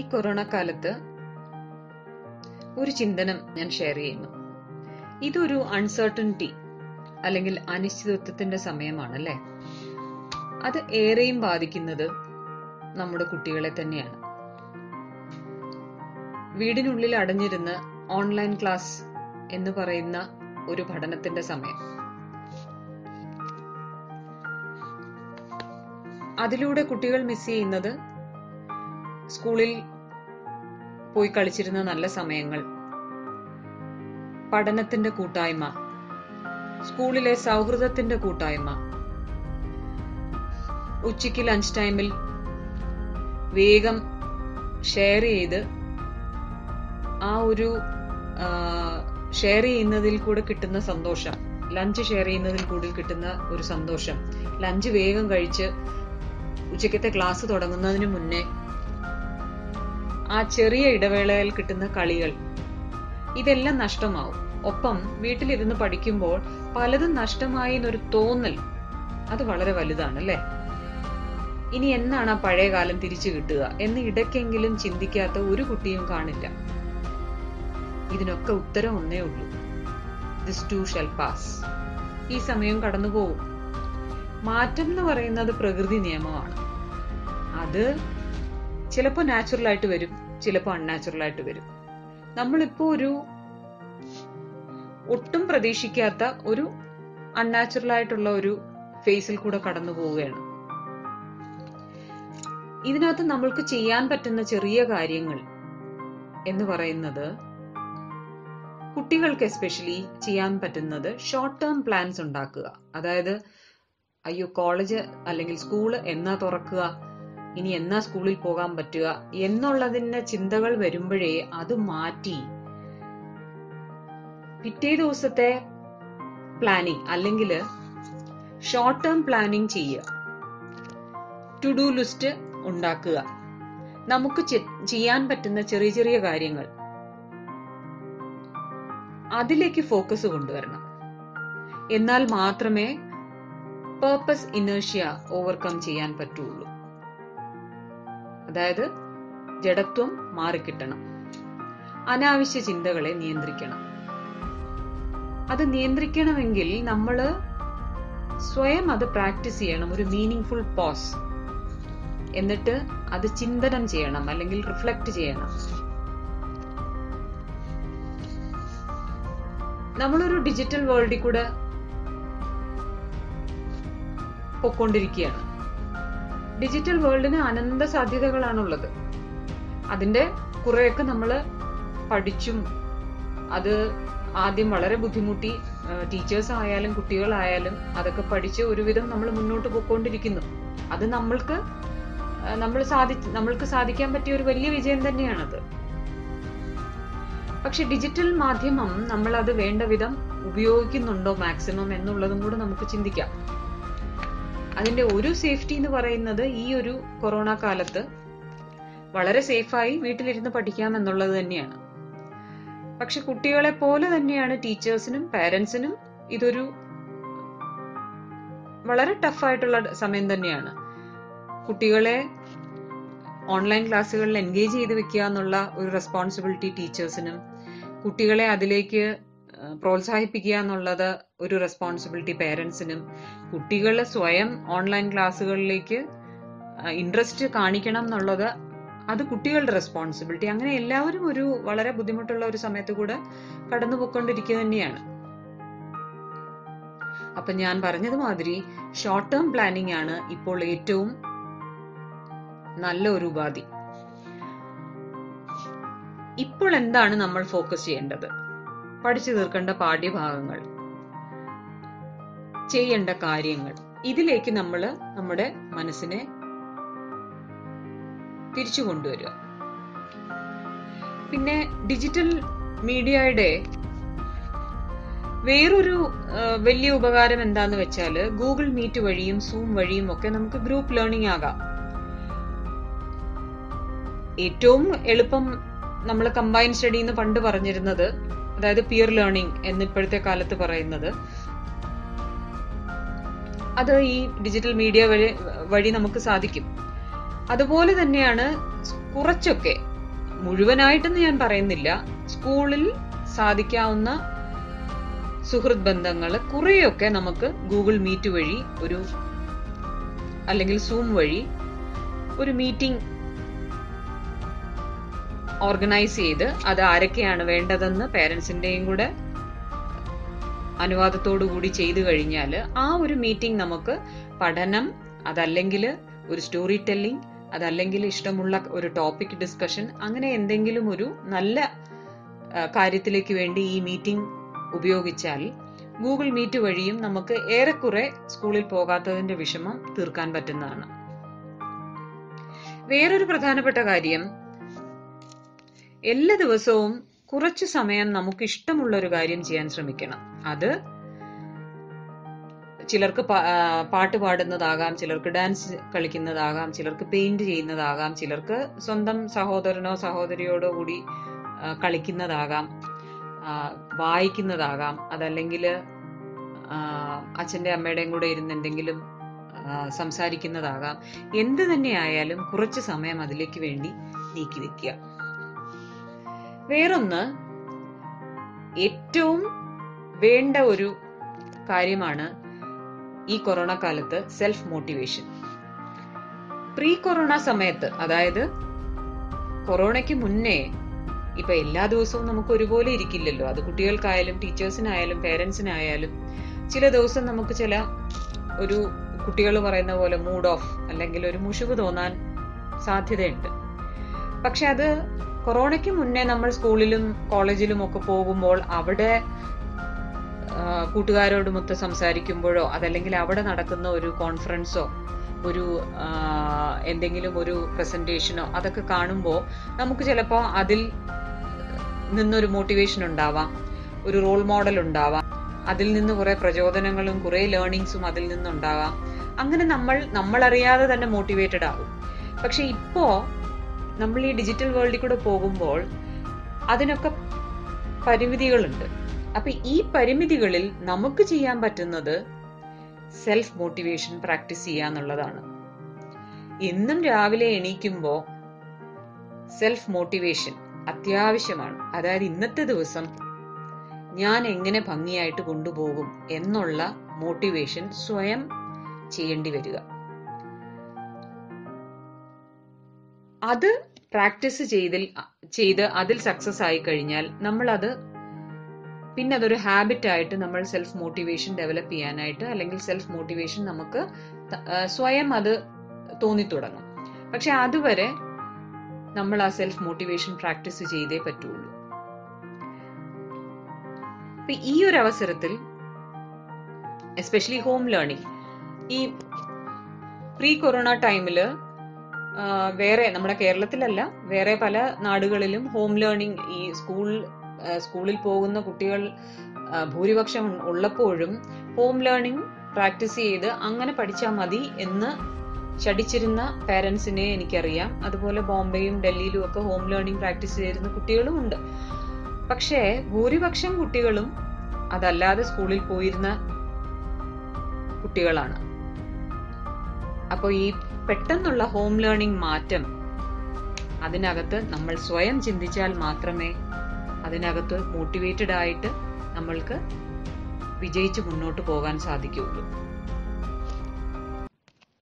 corona കാലത്ത് ഒരു ചിന്തനം ഞാൻ ഷെയർ ചെയ്യുന്നു ഇതൊരു അൺസർട്ടനിറ്റി അല്ലെങ്കിൽ അനിശ്ചിതത്വത്തിന്റെ സമയമാണല്ലേ അത് ഏറെയും ബാധിക്കുന്നത് നമ്മുടെ കുട്ടികളെ തന്നെയാണ് വീടിനുള്ളിൽ അടഞ്ഞിരുന്ന് ഓൺലൈൻ ക്ലാസ് എന്ന് പറയുന്ന ഒരു പഠനത്തിന്റെ സമയം അതിലൂടെ കുട്ടികൾ മിസ് ചെയ്യുന്നത് സ്കൂളിൽ പോയി കളിച്ചിരുന്ന നല്ല സമയങ്ങൾ പഠനത്തിന്റെ കൂട്ടായ്മ സ്കൂളിലെ സൗഹൃദത്തിന്റെ കൂട്ടായ്മ ഉച്ചയ്ക്ക് ലഞ്ച് ടൈമിൽ വേഗം ഷെയർ ചെയ്ത് ആ ഒരു ഷെയർ ചെയ്യുന്നതിൽ കൂടെ കിട്ടുന്ന സന്തോഷം ലഞ്ച് ഷെയർ ചെയ്യുന്നതിൽ കൂടി കിട്ടുന്ന ഒരു സന്തോഷം ലഞ്ച് വേഗം കഴിച്ച് ഉച്ചക്കത്തെ ക്ലാസ് തുടങ്ങുന്നതിന് മുന്നേ ആ ചെറിയ ഇടവേളയിൽ കിട്ടുന്ന കളികൾ ഇതെല്ലാം നഷ്ടമാവും ഒപ്പം വീട്ടിലിരുന്ന് പഠിക്കുമ്പോൾ പലതും നഷ്ടമായി എന്നൊരു തോന്നൽ അത് വളരെ വലുതാണ് അല്ലേ ഇനി എന്നാണ് ആ പഴയ കാലം തിരിച്ചു കിട്ടുക എന്ന് ഇടയ്ക്കെങ്കിലും ചിന്തിക്കാത്ത ഒരു കുട്ടിയും കാണില്ല ഇതിനൊക്കെ ഉത്തരം ഒന്നേ ഉള്ളൂ ദിസ് ടു ഷെൽ പാസ് ഈ സമയം കടന്നു പോകും മാറ്റം എന്ന് പറയുന്നത് പ്രകൃതി നിയമമാണ് അത് ചിലപ്പോൾ നാച്ചുറൽ ആയിട്ട് വരും ചിലപ്പോൾ അൺനാച്ചുറൽ ആയിട്ട് വരും നമ്മളിപ്പോ ഒരു ഒട്ടും പ്രതീക്ഷിക്കാത്ത ഒരു അൺനാച്ചുറൽ ആയിട്ടുള്ള ഒരു ഫേസിൽ കൂടെ കടന്നു പോവുകയാണ് ഇതിനകത്ത് നമ്മൾക്ക് ചെയ്യാൻ പറ്റുന്ന ചെറിയ കാര്യങ്ങൾ എന്ന് പറയുന്നത് കുട്ടികൾക്ക് എസ്പെഷ്യലി ചെയ്യാൻ പറ്റുന്നത് ഷോർട്ട് ടേം പ്ലാൻസ് ഉണ്ടാക്കുക അതായത് അയ്യോ കോളേജ് അല്ലെങ്കിൽ സ്കൂള് എന്നാ തുറക്കുക ഇനി എന്നാ സ്കൂളിൽ പോകാൻ പറ്റുക എന്നുള്ളതിന്റെ ചിന്തകൾ വരുമ്പോഴേ അത് മാറ്റി പിറ്റേ ദിവസത്തെ പ്ലാനിങ് അല്ലെങ്കിൽ ഷോർട്ട് ടേം പ്ലാനിങ് ചെയ്യുക ടു ഡു ലിസ്റ്റ് ഉണ്ടാക്കുക നമുക്ക് ചെയ്യാൻ പറ്റുന്ന ചെറിയ ചെറിയ കാര്യങ്ങൾ അതിലേക്ക് ഫോക്കസ് കൊണ്ടുവരണം എന്നാൽ മാത്രമേ പേർപ്പസ് ഇനേഷ്യ ഓവർകം ചെയ്യാൻ പറ്റുള്ളൂ അതായത് ജഡത്വം മാറിക്കിട്ടണം അനാവശ്യ ചിന്തകളെ നിയന്ത്രിക്കണം അത് നിയന്ത്രിക്കണമെങ്കിൽ നമ്മൾ സ്വയം അത് പ്രാക്ടീസ് ചെയ്യണം ഒരു മീനിങ് ഫുൾ പോസ് എന്നിട്ട് അത് ചിന്തനം ചെയ്യണം അല്ലെങ്കിൽ റിഫ്ലക്ട് ചെയ്യണം നമ്മളൊരു ഡിജിറ്റൽ വേൾഡിൽ കൂടെ പൊക്കൊണ്ടിരിക്കുകയാണ് ഡിജിറ്റൽ വേൾഡിന് അനന്ത സാധ്യതകളാണുള്ളത് അതിന്റെ കുറെയൊക്കെ നമ്മൾ പഠിച്ചും അത് ആദ്യം വളരെ ബുദ്ധിമുട്ടി ടീച്ചേഴ്സ് ആയാലും കുട്ടികളായാലും അതൊക്കെ പഠിച്ച് ഒരുവിധം നമ്മൾ മുന്നോട്ട് പോയിക്കൊണ്ടിരിക്കുന്നു അത് നമ്മൾക്ക് നമ്മൾ സാധി നമ്മൾക്ക് സാധിക്കാൻ പറ്റിയ ഒരു വലിയ വിജയം തന്നെയാണത് പക്ഷെ ഡിജിറ്റൽ മാധ്യമം നമ്മൾ അത് വേണ്ട വിധം ഉപയോഗിക്കുന്നുണ്ടോ മാക്സിമം എന്നുള്ളതും കൂടെ നമുക്ക് ചിന്തിക്കാം അതിന്റെ ഒരു സേഫ്റ്റി എന്ന് പറയുന്നത് ഈ ഒരു കൊറോണ കാലത്ത് വളരെ സേഫായി വീട്ടിലിരുന്ന് പഠിക്കാം എന്നുള്ളത് തന്നെയാണ് പക്ഷെ കുട്ടികളെ പോലെ തന്നെയാണ് ടീച്ചേഴ്സിനും പാരന്റ്സിനും ഇതൊരു വളരെ ടഫായിട്ടുള്ള സമയം തന്നെയാണ് കുട്ടികളെ ഓൺലൈൻ ക്ലാസ്സുകളിൽ എൻഗേജ് ചെയ്ത് വെക്കുക എന്നുള്ള ഒരു റെസ്പോൺസിബിലിറ്റി ടീച്ചേഴ്സിനും കുട്ടികളെ അതിലേക്ക് പ്രോത്സാഹിപ്പിക്കുക എന്നുള്ളത് ഒരു റെസ്പോൺസിബിലിറ്റി പേരൻസിനും കുട്ടികൾ സ്വയം ഓൺലൈൻ ക്ലാസ്സുകളിലേക്ക് ഇൻട്രസ്റ്റ് കാണിക്കണം എന്നുള്ളത് അത് കുട്ടികളുടെ റെസ്പോൺസിബിലിറ്റി അങ്ങനെ എല്ലാവരും ഒരു വളരെ ബുദ്ധിമുട്ടുള്ള ഒരു സമയത്ത് കൂടെ കടന്നു പോയിക്കൊണ്ടിരിക്കുക തന്നെയാണ് അപ്പൊ ഞാൻ പറഞ്ഞത് മാതിരി ഷോർട്ട് ടേം പ്ലാനിങ് ആണ് ഇപ്പോൾ ഏറ്റവും നല്ല ഒരു ഉപാധി ഇപ്പോൾ എന്താണ് നമ്മൾ ഫോക്കസ് ചെയ്യേണ്ടത് പഠിച്ചു തീർക്കേണ്ട പാഠ്യഭാഗങ്ങൾ ചെയ്യേണ്ട കാര്യങ്ങൾ ഇതിലേക്ക് നമ്മൾ നമ്മുടെ മനസ്സിനെ തിരിച്ചു കൊണ്ടുവരിക പിന്നെ ഡിജിറ്റൽ മീഡിയയുടെ വേറൊരു വലിയ ഉപകാരം എന്താന്ന് വെച്ചാൽ ഗൂഗിൾ മീറ്റ് വഴിയും സൂം വഴിയും ഒക്കെ നമുക്ക് ഗ്രൂപ്പ് ലേണിംഗ് ആകാം ഏറ്റവും എളുപ്പം നമ്മൾ കമ്പൈൻ സ്റ്റഡി എന്ന് പണ്ട് പറഞ്ഞിരുന്നത് അതായത് പിയർ ലേണിംഗ് എന്ന് ഇപ്പോഴത്തെ കാലത്ത് പറയുന്നത് അത് ഈ ഡിജിറ്റൽ മീഡിയ വഴി വഴി നമുക്ക് സാധിക്കും അതുപോലെ തന്നെയാണ് കുറച്ചൊക്കെ മുഴുവനായിട്ടെന്ന് ഞാൻ പറയുന്നില്ല സ്കൂളിൽ സാധിക്കാവുന്ന സുഹൃത് ബന്ധങ്ങൾ കുറെയൊക്കെ നമുക്ക് ഗൂഗിൾ മീറ്റ് വഴി ഒരു അല്ലെങ്കിൽ സൂം വഴി ഒരു മീറ്റിംഗ് ഓർഗനൈസ് ചെയ്ത് അത് ആരൊക്കെയാണ് വേണ്ടതെന്ന് പേരൻസിന്റെയും കൂടെ അനുവാദത്തോടു കൂടി ചെയ്തു കഴിഞ്ഞാൽ ആ ഒരു മീറ്റിംഗ് നമുക്ക് പഠനം അതല്ലെങ്കിൽ ഒരു സ്റ്റോറി ടെല്ലിംഗ് അതല്ലെങ്കിൽ ഇഷ്ടമുള്ള ഒരു ടോപ്പിക് ഡിസ്കഷൻ അങ്ങനെ എന്തെങ്കിലും ഒരു നല്ല ആ, കാര്യത്തിലേക്ക് വേണ്ടി ഈ മീറ്റിംഗ് ഉപയോഗിച്ചാൽ ഗൂഗിൾ മീറ്റ് വഴിയും നമുക്ക് ഏറെക്കുറെ സ്കൂളിൽ പോകാത്തതിന്റെ വിഷമം തീർക്കാൻ പറ്റുന്നതാണ് വേറൊരു പ്രധാനപ്പെട്ട കാര്യം എല്ലാ ദിവസവും കുറച്ചു സമയം നമുക്ക് ഇഷ്ടമുള്ള ഒരു കാര്യം ചെയ്യാൻ ശ്രമിക്കണം അത് ചിലർക്ക് പാ- ആ, പാട്ട് പാടുന്നതാകാം ചിലർക്ക് ഡാൻസ് കളിക്കുന്നതാകാം ചിലർക്ക് പെയിന്റ് ചെയ്യുന്നതാകാം ചിലർക്ക് സ്വന്തം സഹോദരനോ സഹോദരിയോടോ കൂടി ആ, കളിക്കുന്നതാകാം ആ, വായിക്കുന്നതാകാം അതല്ലെങ്കിൽ അച്ഛന്റെ അമ്മയുടെയും കൂടെ ഇരുന്ന് എന്തെങ്കിലും ആ, സംസാരിക്കുന്നതാകാം എന്ത് തന്നെയായാലും കുറച്ച് സമയം അതിലേക്ക് വേണ്ടി നീക്കി വെക്കുക വേറൊന്ന് ഏറ്റവും വേണ്ട ഒരു കാര്യമാണ് ഈ കൊറോണ കാലത്ത് സെൽഫ് മോട്ടിവേഷൻ പ്രീ കൊറോണ സമയത്ത് അതായത് കൊറോണയ്ക്ക് മുന്നേ ഇപ്പൊ എല്ലാ ദിവസവും നമുക്ക് ഒരുപോലെ ഇരിക്കില്ലല്ലോ അത് കുട്ടികൾക്കായാലും ടീച്ചേഴ്സിനായാലും പേരൻസിനായാലും ചില ദിവസം നമുക്ക് ചില ഒരു കുട്ടികൾ പറയുന്ന പോലെ മൂഡ് ഓഫ് അല്ലെങ്കിൽ ഒരു മുഷിവ് തോന്നാൻ സാധ്യതയുണ്ട് പക്ഷെ അത് കൊറോണയ്ക്ക് മുന്നേ നമ്മൾ സ്കൂളിലും കോളേജിലും ഒക്കെ പോകുമ്പോൾ അവിടെ ആ, കൂട്ടുകാരോടുമൊത്ത് സംസാരിക്കുമ്പോഴോ അതല്ലെങ്കിൽ അവിടെ നടക്കുന്ന ഒരു കോൺഫറൻസോ ഒരു ആ, എന്തെങ്കിലും ഒരു പ്രസന്റേഷനോ അതൊക്കെ കാണുമ്പോൾ നമുക്ക് ചിലപ്പോൾ അതിൽ നിന്നൊരു മോട്ടിവേഷൻ ഉണ്ടാവാം ഒരു റോൾ മോഡൽ ഉണ്ടാവാം അതിൽ നിന്ന് കുറെ പ്രചോദനങ്ങളും കുറെ ലേണിങ്സും അതിൽ നിന്നുണ്ടാവാം അങ്ങനെ നമ്മൾ നമ്മൾ അറിയാതെ തന്നെ മോട്ടിവേറ്റഡ് ആകും പക്ഷെ ഇപ്പോ നമ്മൾ ഈ ഡിജിറ്റൽ വേൾഡിൽ കൂടെ പോകുമ്പോൾ അതിനൊക്കെ പരിമിതികളുണ്ട് അപ്പൊ ഈ പരിമിതികളിൽ നമുക്ക് ചെയ്യാൻ പറ്റുന്നത് സെൽഫ് മോട്ടിവേഷൻ പ്രാക്ടീസ് ചെയ്യുക എന്നുള്ളതാണ് എന്നും രാവിലെ എണീക്കുമ്പോൾ സെൽഫ് മോട്ടിവേഷൻ അത്യാവശ്യമാണ് അതായത് ഇന്നത്തെ ദിവസം ഞാൻ എങ്ങനെ ഭംഗിയായിട്ട് കൊണ്ടുപോകും എന്നുള്ള മോട്ടിവേഷൻ സ്വയം ചെയ്യേണ്ടി വരിക അത് പ്രാക്ടീസ് ചെയ്തിൽ ചെയ്ത് അതിൽ സക്സസ് ആയി കഴിഞ്ഞാൽ നമ്മൾ അത് പിന്നെ അതൊരു ഹാബിറ്റ് ആയിട്ട് നമ്മൾ സെൽഫ് മോട്ടിവേഷൻ ഡെവലപ്പ് ചെയ്യാനായിട്ട് അല്ലെങ്കിൽ സെൽഫ് മോട്ടിവേഷൻ നമുക്ക് ത- ആ, സ്വയം അത് തോന്നിത്തുടങ്ങും പക്ഷെ അതുവരെ നമ്മൾ ആ സെൽഫ് മോട്ടിവേഷൻ പ്രാക്ടീസ് ചെയ്തേ പറ്റുള്ളൂ അപ്പൊ ഈ ഒരു അവസരത്തിൽ എസ്പെഷ്യലി ഹോം ലേണിംഗ് ഈ പ്രീ കൊറോണ ടൈമില് വേറെ നമ്മുടെ കേരളത്തിലല്ല വേറെ പല നാടുകളിലും ഹോം ലേണിംഗ് ഈ സ്കൂൾ ആ, സ്കൂളിൽ പോകുന്ന കുട്ടികൾ ആ, ഭൂരിപക്ഷം ഉള്ളപ്പോഴും ഹോം ലേണിംഗ് പ്രാക്ടീസ് ചെയ്ത് അങ്ങനെ പഠിച്ചാൽ മതി എന്ന് ശടിച്ചിരുന്ന പാരന്റ്സിനെ എനിക്കറിയാം അതുപോലെ ബോംബെയും ഡൽഹിയിലും ഒക്കെ ഹോം ലേണിംഗ് പ്രാക്ടീസ് ചെയ്തിരുന്ന കുട്ടികളും ഉണ്ട് പക്ഷേ ഭൂരിപക്ഷം കുട്ടികളും അതല്ലാതെ സ്കൂളിൽ പോയിരുന്ന കുട്ടികളാണ് അപ്പോൾ ഈ പെട്ടെന്നുള്ള ഹോം ലേണിംഗ് മാറ്റം അതിനകത്ത് നമ്മൾ സ്വയം ചിന്തിച്ചാൽ മാത്രമേ അതിനകത്ത് മോട്ടിവേറ്റഡ് ആയിട്ട് നമ്മൾക്ക് വിജയിച്ച് മുന്നോട്ട് പോകാൻ സാധിക്കുകയുള്ളൂ